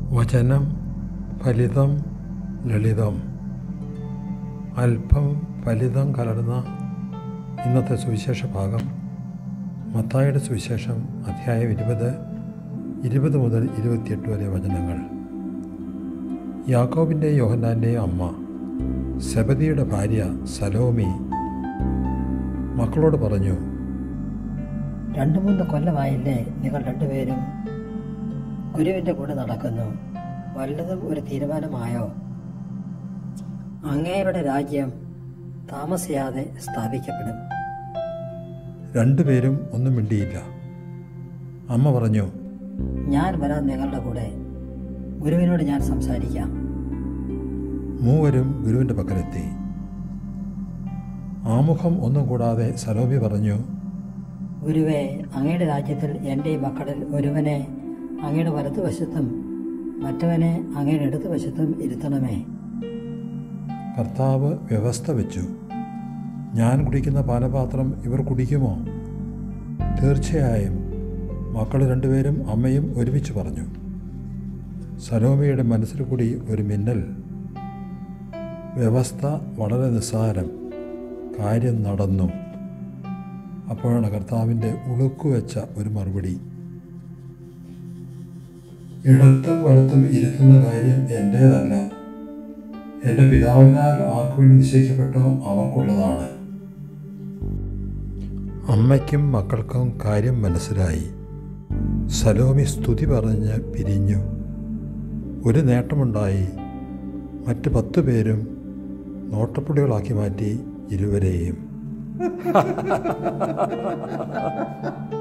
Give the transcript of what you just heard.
വചനം ഫലിതം ലളിതം അല്പം ഫലിതം കലർന്ന ഇന്നത്തെ സുവിശേഷ ഭാഗം മത്തായുടെ സുവിശേഷം അധ്യായം ഇരുപത് ഇരുപത് മുതൽ ഇരുപത്തിയെട്ട് വരെ വചനങ്ങൾ യാക്കോബിൻ്റെയും യോഹന്നാൻ്റെയും അമ്മ സെബദിയുടെ ഭാര്യ സലോമി മക്കളോട് പറഞ്ഞു രണ്ടു മൂന്ന് കൊല്ലമായില്ലേ നിങ്ങൾ രണ്ടുപേരും ഗുരുവിൻ്റെ കൂടെ നടക്കുന്നു വല്ലതും ഒരു തീരുമാനമായോ അങ്ങേരുടെ രാജ്യം താമസിയാതെ സ്ഥാപിക്കപ്പെടും രണ്ടുപേരും ഒന്നും മിണ്ടിയില്ല അമ്മ പറഞ്ഞു ഞാൻ വരാൻ നിങ്ങളുടെ കൂടെ ഗുരുവിനോട് ഞാൻ സംസാരിക്കാം മൂവരും ഗുരുവിൻ്റെ പക്കലെത്തി ആമുഖം ഒന്നും കൂടാതെ സലോമി പറഞ്ഞു ഗുരുവെ അങ്ങയുടെ രാജ്യത്തിൽ എൻ്റെ ഈ മക്കളിൽ ഒരുവനെ അങ്ങയുടെ വലതുവശത്തും മറ്റവനെ അങ്ങയുടെ ഇടതുവശത്തും ഇരുത്തണമേ കർത്താവ് വ്യവസ്ഥ വെച്ചു ഞാൻ കുടിക്കുന്ന പാനപാത്രം ഇവർ കുടിക്കുമോ തീർച്ചയായും മക്കൾ രണ്ടുപേരും അമ്മയും ഒരുമിച്ച് പറഞ്ഞു സലോമിയുടെ മനസ്സിൽ കൂടി ഒരു മിന്നൽ വ്യവസ്ഥ വളരെ നിസ്സാരം കാര്യം നടന്നു അപ്പോഴാണ് കർത്താവിൻ്റെ ഉളുക്കുവെച്ച ഒരു മറുപടി ഇടത്തും വലത്തും ഇരുത്തുന്ന കാര്യം എൻ്റേതല്ല എൻ്റെ പിതാവിനാൽ ആർക്കു വേണ്ടി നിശ്ചയിക്കപ്പെട്ടോ അവർക്കുള്ളതാണ് അമ്മയ്ക്കും മക്കൾക്കും കാര്യം മനസ്സിലായി സലോമി സ്തുതി പറഞ്ഞ് പിരിഞ്ഞു ഒരു നേട്ടമുണ്ടായി മറ്റ് പത്ത് പേരും നോട്ടപ്പുള്ളികളാക്കി മാറ്റി ഇരുവരെയും